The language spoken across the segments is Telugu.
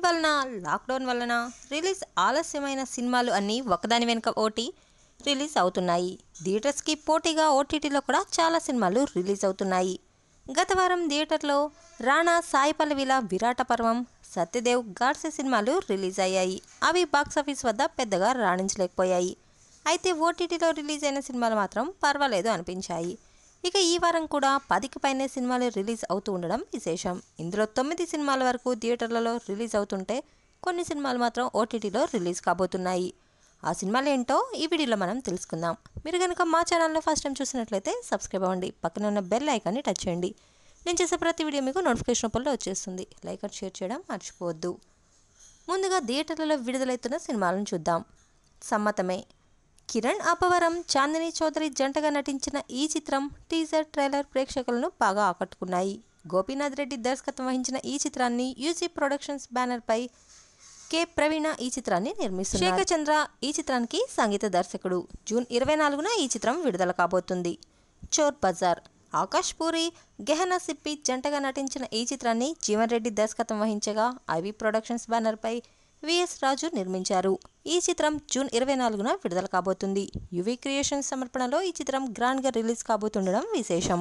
వలన లాక్డౌన్ వలన రిలీజ్ ఆలస్యమైన సినిమాలు అన్నీ ఒకదాని వెనుక ఓటి రిలీజ్ అవుతున్నాయి థియేటర్స్కి పోటీగా ఓటీటీలో కూడా చాలా సినిమాలు రిలీజ్ అవుతున్నాయి గత వారం థియేటర్లో రాణా సాయి పల్లవిల విరాట పర్వం సత్యదేవ్ గాడ్సే సినిమాలు రిలీజ్ అయ్యాయి అవి బాక్సాఫీస్ వద్ద పెద్దగా రాణించలేకపోయాయి అయితే ఓటీటీలో రిలీజ్ అయిన సినిమాలు మాత్రం పర్వాలేదు అనిపించాయి ఇక ఈ వారం కూడా పదికి పైనే సినిమాలు రిలీజ్ అవుతూ ఉండడం విశేషం ఇందులో తొమ్మిది సినిమాల వరకు థియేటర్లలో రిలీజ్ అవుతుంటే కొన్ని సినిమాలు మాత్రం ఓటీటీలో రిలీజ్ కాబోతున్నాయి ఆ సినిమాలు ఏంటో ఈ వీడియోలో మనం తెలుసుకుందాం మీరు కనుక మా ఛానల్లో ఫస్ట్ టైం చూసినట్లయితే సబ్స్క్రైబ్ అవ్వండి పక్కన ఉన్న బెల్ ఐకాన్ని టచ్ చేయండి నేను చేసే ప్రతి వీడియో మీకు నోటిఫికేషన్ రూపంలో వచ్చేస్తుంది లైక్ అండ్ షేర్ చేయడం మర్చిపోవద్దు ముందుగా థియేటర్లలో విడుదలవుతున్న సినిమాలను చూద్దాం సమ్మతమే కిరణ్ అపవరం చాందిని చౌదరి జంటగా నటించిన ఈ చిత్రం టీజర్ ట్రైలర్ ప్రేక్షకులను బాగా ఆకట్టుకున్నాయి గోపీనాథ్ రెడ్డి దర్శకత్వం వహించిన ఈ చిత్రాన్ని యూజీ ప్రొడక్షన్స్ బ్యానర్పై కె ప్రవీణ ఈ చిత్రాన్ని నిర్మిస్తున్నారు శేఖర్ చంద్ర ఈ చిత్రానికి సంగీత దర్శకుడు జూన్ ఇరవై నాలుగున ఈ చిత్రం విడుదల కాబోతుంది చోర్ బజార్ ఆకాష్ పూరి గెహనా సిప్పి జంటగా నటించిన ఈ చిత్రాన్ని జీవన్ రెడ్డి దర్శకత్వం వహించగా ఐవి ప్రొడక్షన్స్ బ్యానర్పై విఎస్ రాజు నిర్మించారు ఈ చిత్రం జూన్ ఇరవై నాలుగున విడుదల కాబోతుంది యువి క్రియేషన్స్ సమర్పణలో ఈ చిత్రం గ్రాండ్గా రిలీజ్ కాబోతుండడం విశేషం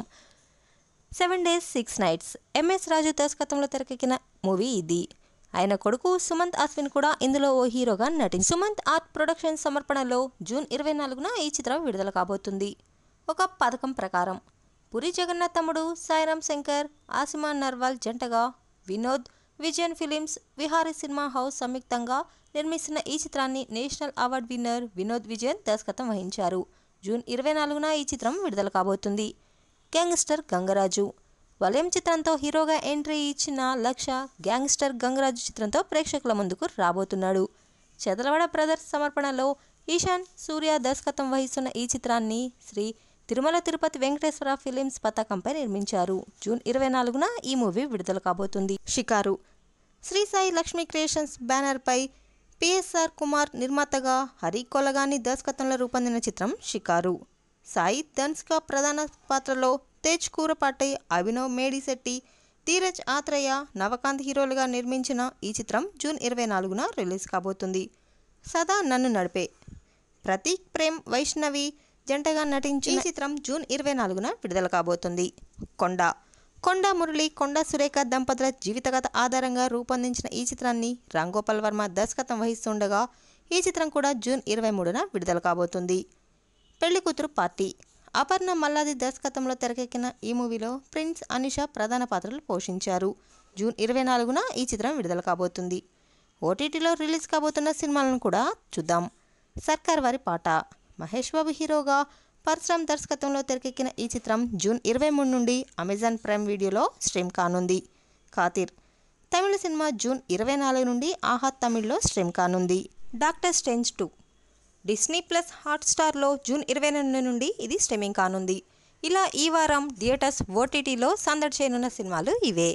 seven days six nights MS Raju దర్శకత్వంలో తెరకెక్కిన మూవీ ఇది ఆయన కొడుకు సుమంత్ అశ్విన్ కూడా ఇందులో ఓ హీరోగా నటించి సుమంత్ ఆర్ట్ ప్రొడక్షన్ సమర్పణలో జూన్ ఇరవై నాలుగున ఈ చిత్రం విడుదల కాబోతుంది ఒక పథకం ప్రకారం పురి జగన్నాథ్ తమ్ముడు సాయిరామ్ శంకర్ ఆసిమా నర్వాల్ జంటగా Vinod Vijayan films Vihari cinema house సంయుక్తంగా నిర్మిస్తున్న ఈ చిత్రాన్ని national award winner Vinod Vijayan దర్శకత్వం వహించారు జూన్ ఇరవై నాలుగున ఈ చిత్రం విడుదల కాబోతుంది గ్యాంగ్స్టర్ గంగరాజు వలయం చిత్రంతో హీరోగా ఎంట్రీ ఇచ్చిన లక్ష గ్యాంగ్స్టర్ గంగరాజు చిత్రంతో ప్రేక్షకుల ముందుకు రాబోతున్నాడు చెదలవాడ బ్రదర్స్ సమర్పణలో ఈశాన్ సూర్య దర్శకత్వం వహిస్తున్న ఈ చిత్రాన్ని శ్రీ తిరుమల తిరుపతి వెంకటేశ్వర ఫిలిమ్స్ పతాకంపై నిర్మించారు జూన్ ఇరవై నాలుగున ఈ మూవీ విడుదల కాబోతుంది షికారు శ్రీ సాయి లక్ష్మీ క్రియేషన్స్ బ్యానర్పై పిఎస్ఆర్ కుమార్ నిర్మాతగా హరి కొలగాని దర్శకత్వంలో రూపొందిన చిత్రం షికారు సాయి ధన్స్కా ప్రధాన పాత్రలో తేజ్ కూరపాటి అభినవ్ మేడిశెట్టి ధీరజ్ ఆత్రేయ నవకాంత్ హీరోలుగా నిర్మించిన ఈ చిత్రం జూన్ ఇరవై నాలుగున రిలీజ్ కాబోతుంది సదా నన్ను నడిపే ప్రతీక్ ప్రేమ్ వైష్ణవి జంటగా నటించిన ఈ చిత్రం జూన్ ఇరవై నాలుగున విడుదల కాబోతుంది కొండ కొండ మురళి కొండ సురేఖ దంపతుల జీవితకథ ఆధారంగా రూపొందించిన ఈ చిత్రాన్ని రామ్ గోపాల్ వర్మ దర్శకత్వం వహిస్తుండగా ఈ చిత్రం కూడా జూన్ ఇరవై మూడున విడుదల కాబోతుంది పెళ్లి కూతురు పార్టీ అపర్ణ మల్లాది దర్శకత్వంలో తెరకెక్కిన ఈ మూవీలో ప్రిన్స్ అనిష ప్రధాన పాత్రలు పోషించారు జూన్ ఇరవై నాలుగున ఈ చిత్రం విడుదల కాబోతుంది ఓటీటీలో రిలీజ్ కాబోతున్న సినిమాలను కూడా చూద్దాం సర్కార్ వారి పాట మహేష్ బాబు హీరోగా పరశురామ్ దర్శకత్వంలో తెరకెక్కిన ఈ చిత్రం జూన్ ఇరవై మూడు నుండి అమెజాన్ ప్రైమ్ వీడియోలో స్ట్రీమ్ కానుంది ఖాతిర్ తమిళ సినిమా జూన్ ఇరవై నాలుగు నుండి ఆహా తమిళ్లో స్ట్రీమ్ కానుంది doctor Strange two Disney plus హాట్స్టార్లో జూన్ ఇరవై రెండు నుండి ఇది స్ట్రీమింగ్ కానుంది ఇలా ఈ వారం థియేటర్స్ ఓటీటీలో సందడి చేయనున్న సినిమాలు ఇవే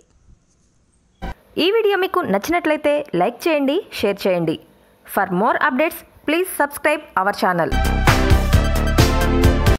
ఈ వీడియో మీకు నచ్చినట్లయితే లైక్ చేయండి షేర్ చేయండి for more updates please subscribe our channel